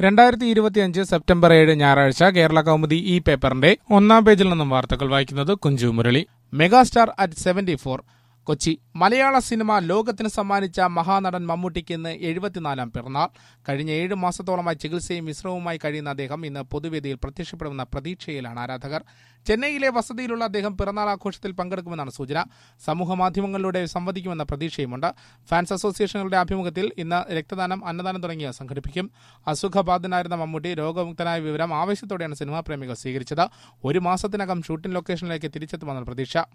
രണ്ടായിരത്തി ഇരുപത്തിയഞ്ച് സെപ്റ്റംബർ ഏഴ് ഞായറാഴ്ച കേരള കൗമുദി ഈ പേപ്പറിന്റെ ഒന്നാം പേജിൽ നിന്നും വാർത്തകൾ വായിക്കുന്നത് Kunchu Murali megastar at seventy four Kochi Malayala cinema ലോകത്തിന് സമ്മാനിച്ച മഹാനടൻ മമ്മൂട്ടിക്ക് ഇന്ന് എഴുപത്തിനാലാം പിറന്നാൾ കഴിഞ്ഞ ഏഴ് മാസത്തോളമായി ചികിത്സയും വിശ്രമവുമായി കഴിയുന്ന അദ്ദേഹം ഇന്ന് പൊതുവേദിയിൽ പ്രത്യക്ഷപ്പെടുമെന്ന പ്രതീക്ഷയിലാണ് ആരാധകർ ചെന്നൈയിലെ വസതിയിലുള്ള അദ്ദേഹം പിറന്നാൾ ആഘോഷത്തിൽ പങ്കെടുക്കുമെന്നാണ് സൂചന സമൂഹ മാധ്യമങ്ങളിലൂടെ സംവദിക്കുമെന്ന പ്രതീക്ഷയുമുണ്ട് ഫാൻസ് അസോസിയേഷനുകളുടെ ആഭിമുഖ്യത്തിൽ ഇന്ന് രക്തദാനം അന്നദാനം തുടങ്ങിയവ സംഘടിപ്പിക്കും അസുഖബാധിതനായിരുന്ന മമ്മൂട്ടി രോഗമുക്തനായ വിവരം ആവേശത്തോടെയാണ് സിനിമാ പ്രേമികൾ സ്വീകരിച്ചത് ഒരു മാസത്തിനകം ഷൂട്ടിംഗ് ലൊക്കേഷനിലേക്ക് തിരിച്ചെത്തുമെന്നാണ് പ്രതീക്ഷ